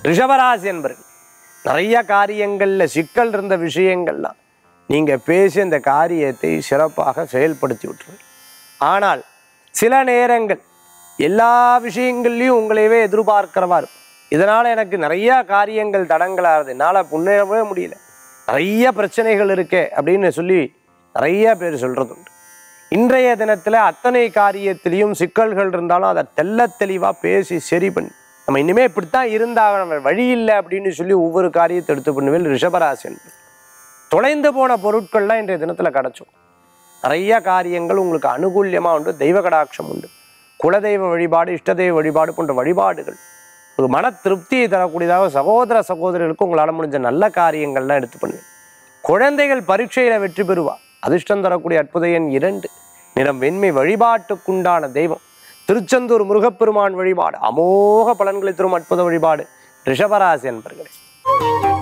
ரிஷபராசி என்பர்கள் நிறைய காரியங்களில் சிக்கல் இருந்த விஷயங்கள்லாம் நீங்கள் பேசி அந்த காரியத்தை சிறப்பாக செயல்படுத்தி விட்டுருவீங்க ஆனால் சில நேரங்கள் எல்லா விஷயங்கள்லையும் உங்களையவே எதிர்பார்க்கிறவா இருக்கும் இதனால் எனக்கு நிறைய காரியங்கள் தடங்களாகுது என்னால் முன்னேறவே முடியல நிறைய பிரச்சனைகள் இருக்கே அப்படின்னு சொல்லி நிறைய பேர் சொல்கிறது உண்டு இன்றைய தினத்தில் அத்தனை காரியத்திலையும் சிக்கல்கள் இருந்தாலும் அதை தெள்ளத் தெளிவாக பேசி சரி பண்ணி நம்ம இனிமேல் இப்படித்தான் இருந்தாக நம்ம வழி இல்லை அப்படின்னு சொல்லி ஒவ்வொரு காரியத்தை எடுத்து பண்ணுவேன் ரிஷபராசி என்பது தொலைந்து போன பொருட்கள்லாம் இன்றைய தினத்தில் கிடச்சோம் நிறைய காரியங்கள் உங்களுக்கு அனுகூல்யமாக உண்டு தெய்வ கடாட்சம் உண்டு குலதெய்வ வழிபாடு இஷ்டதெய்வ வழிபாடு போன்ற வழிபாடுகள் ஒரு மன திருப்தியை தரக்கூடியதாக சகோதர சகோதரிகளுக்கு உங்களால் முடிஞ்ச நல்ல காரியங்கள்லாம் எடுத்து பண்ணுவேன் குழந்தைகள் பரீட்சையில் வெற்றி பெறுவா அதிர்ஷ்டம் தரக்கூடிய அற்புத எண் இரண்டு நிறம் வெண்மை வழிபாட்டுக்குண்டான தெய்வம் திருச்செந்தூர் முருகப்பெருமான் வழிபாடு அமோக பலன்களை தரும் அற்புத வழிபாடு ரிஷபராசி என்பர்களே